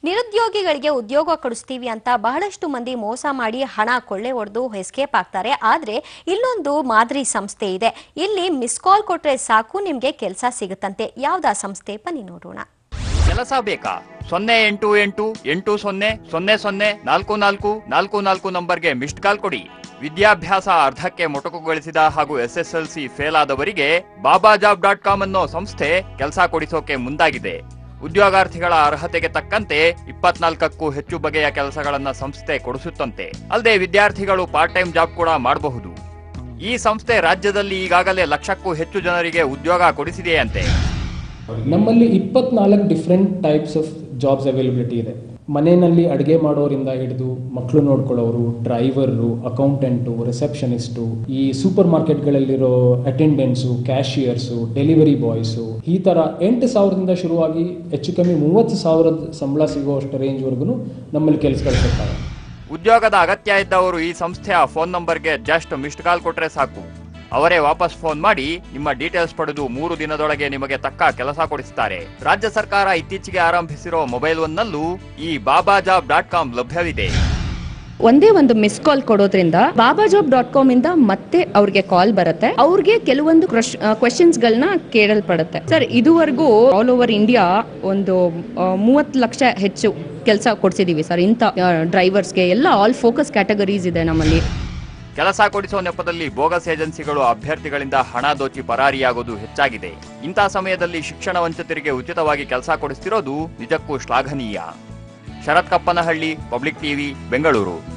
ನಿರುದ್ಯೋಗಿಗಳಿಗೆ ಉದ್ಯೋಗ ಕೊಡಿಸ್ತೀವಿ ಅಂತ ಬಹಳಷ್ಟು ಮಂದಿ ಮೋಸ ಮಾಡಿ ಹಣ ಕೊಳ್ಳೆ ಹೊಡೆದು ಎಸ್ಕೇಪ್ ಆಗ್ತಾರೆ ಆದ್ರೆ ಇಲ್ಲೊಂದು ಮಾದರಿ ಸಂಸ್ಥೆ ಇದೆ ಇಲ್ಲಿ ಮಿಸ್ ಕಾಲ್ ಕೊಟ್ರೆ ಸಾಕು ನಿಮ್ಗೆ ಕೆಲಸ ಸಿಗುತ್ತಂತೆ ಯಾವ್ದಾ ಸಂಸ್ಥೆ ಬನ್ನಿ ನೋಡೋಣ ಕೆಲಸ ಬೇಕಾ ಸೊನ್ನೆ ಎಂಟು ಎಂಟು ಎಂಟು ಸೊನ್ನೆ ಸೊನ್ನೆ ಸೊನ್ನೆ ನಾಲ್ಕು ನಾಲ್ಕು ನಾಲ್ಕು ನಾಲ್ಕು ನಂಬರ್ಗೆ ಮಿಸ್ಡ್ ಕಾಲ್ ಕೊಡಿ ವಿದ್ಯಾಭ್ಯಾಸ ಅರ್ಧಕ್ಕೆ ಮೊಟಕುಗೊಳಿಸಿದ ಹಾಗೂ S S L C fail ಆದವರಿಗೆ ಬಾಬಾ ಜಾಬ್ ಡಾಟ್ ಕಾಮ್ ಅನ್ನೋ ಸಂಸ್ಥೆ ಕೆಲಸ ಕೊಡಿಸೋಕೆ ಮುಂದಾಗಿದೆ ಉದ್ಯೋಗಾರ್ಥಿಗಳ ಅರ್ಹತೆಗೆ ತಕ್ಕಂತೆ ಇಪ್ಪತ್ನಾಲ್ಕಕ್ಕೂ ಹೆಚ್ಚು ಬಗೆಯ ಕೆಲಸಗಳನ್ನ ಸಂಸ್ಥೆ ಕೊಡಿಸುತ್ತಂತೆ ಅಲ್ಲದೆ ವಿದ್ಯಾರ್ಥಿಗಳು ಪಾರ್ಟ್ ಟೈಮ್ ಜಾಬ್ ಕೂಡ ಮಾಡಬಹುದು ಈ ಸಂಸ್ಥೆ ರಾಜ್ಯದಲ್ಲಿ ಈಗಾಗಲೇ ಲಕ್ಷಕ್ಕೂ ಹೆಚ್ಚು ಜನರಿಗೆ ಉದ್ಯೋಗ ಕೊಡಿಸಿದೆಯಂತೆ ನಮ್ಮಲ್ಲಿ ಇಪ್ಪತ್ನಾಲ್ಕು different types of jobs availability ಇದೆ ಮನೆಯಲ್ಲಿ ಅಡುಗೆ ಮಾಡೋರಿಂದ ಹಿಡಿದು ಮಕ್ಕಳು ನೋಡ್ಕೊಳ್ಳೋರು ಡ್ರೈವರು ಅಕೌಂಟೆಂಟು ರಿಸೆಪ್ಷನಿಸ್ಟು ಈ ಸೂಪರ್ ಮಾರ್ಕೆಟ್ಗಳಲ್ಲಿರೋ ಅಟೆಂಡೆಂಟ್ಸು ಕ್ಯಾಶಿಯರ್ಸು ಡೆಲಿವರಿ ಬಾಯ್ಸು ಈ ಥರ ಎಂಟು ಸಾವಿರದಿಂದ ಶುರುವಾಗಿ ಹೆಚ್ಚು ಕಮ್ಮಿ ಮೂವತ್ತು ಸಾವಿರದ ಸಂಬಳ ಸಿಗುವಷ್ಟು ರೇಂಜ್ವರೆಗೂ ನಮ್ಮಲ್ಲಿ ಕೆಲಸಗಳು ಸಿಗ್ತವೆ ಉದ್ಯೋಗದ ಅಗತ್ಯ ಇದ್ದವರು ಈ ಸಂಸ್ಥೆಯ ಫೋನ್ ನಂಬರ್ಗೆ ಜಸ್ಟ್ ಮಿಸ್ಡ್ ಕಾಲ್ ಕೊಟ್ರೆ ಸಾಕು ಅವರೇ ವಾಪಸ್ ಫೋನ್ ಮಾಡಿ ನಿಮ್ಮ ಡೀಟೇಲ್ಸ್ ಪಡೆದು ಮೂರು ದಿನದೊಳಗೆ ನಿಮಗೆ ತಕ್ಕ ಕೆಲಸ ಕೊಡಿಸುತ್ತಾರೆ ರಾಜ್ಯ ಸರ್ಕಾರ ಇತ್ತೀಚೆಗೆ ಆರಂಭಿಸಿರೋ ಮೊಬೈಲ್ ಒನ್ನಲ್ಲೂ ಈ ಬಾಬಾ ಜಾಬ್ ಡಾಟ್ ಕಾಮ್ ಲಭ್ಯವಿದೆ ಒಂದೇ ಒಂದು ಮಿಸ್ ಕಾಲ್ ಕೊಡೋದ್ರಿಂದ ಬಾಬಾ ಜಾಬ್ ಡಾಟ್ ಕಾಮ್ ಇಂದ ಮತ್ತೆ ಅವ್ರಿಗೆ ಕಾಲ್ ಬರುತ್ತೆ ಅವ್ರಿಗೆ ಕೆಲವೊಂದು ಕ್ವೆಶನ್ಸ್ ಗಳನ್ನ ಕೇಳಲ್ಪಡುತ್ತೆ ಸರ್ ಇದುವರೆಗೂ ಆಲ್ ಓವರ್ ಇಂಡಿಯಾ ಒಂದು ಮೂವತ್ತು ಲಕ್ಷ ಹೆಚ್ಚು ಕೆಲಸ ಕೊಡ್ಸಿದೀವಿ ಸರ್ ಇಂಥ ಡ್ರೈವರ್ಸ್ಗೆ ಎಲ್ಲ ಆಲ್ ಫೋಕಸ್ ಕ್ಯಾಟಗರೀಸ್ ಇದೆ ನಮ್ಮಲ್ಲಿ ಕೆಲಸ ಕೊಡಿಸೋ ನೆಪದಲ್ಲಿ ಬೋಗಸ್ ಏಜೆನ್ಸಿಗಳು ಅಭ್ಯರ್ಥಿಗಳಿಂದ ಹಣ ದೋಚಿ ಪರಾರಿಯಾಗೋದು ಹೆಚ್ಚಾಗಿದೆ ಇಂಥ ಸಮಯದಲ್ಲಿ ಶಿಕ್ಷಣ ವಂಚಿತರಿಗೆ ಉಚಿತವಾಗಿ ಕೆಲಸ ಕೊಡಿಸ್ತಿರೋದು ನಿಜಕ್ಕೂ ಶ್ಲಾಘನೀಯ ಶರತ್ ಕಪ್ಪನಹಳ್ಳಿ ಪಬ್ಲಿಕ್ ಟಿವಿ ಬೆಂಗಳೂರು